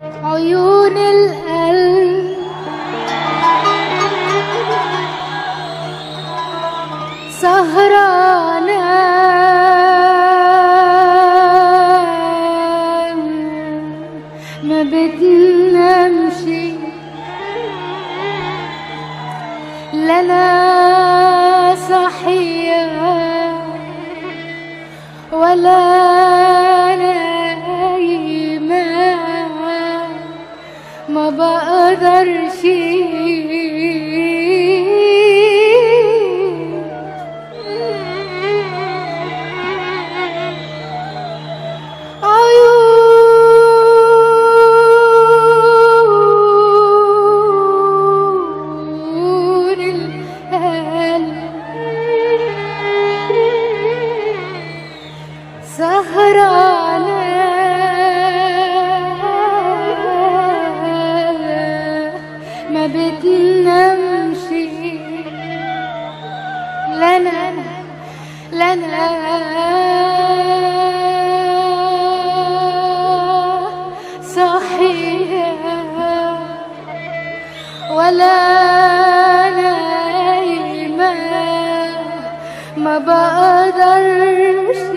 عيون القلب سهرانة ما بدنا نمشي لنا صحية ولا نايمة ما بقدر شي عيون القلب سهرانة ما بدنا نمشي لنا لنا صحية ولا نايمة ما بقدرش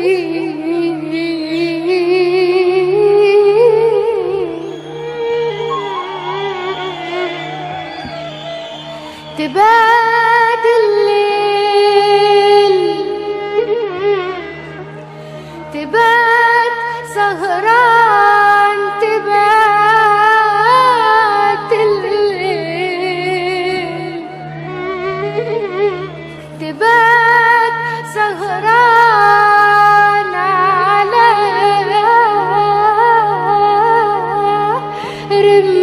تبات الليل تبات سهران تبات الليل تبات سهران على رمال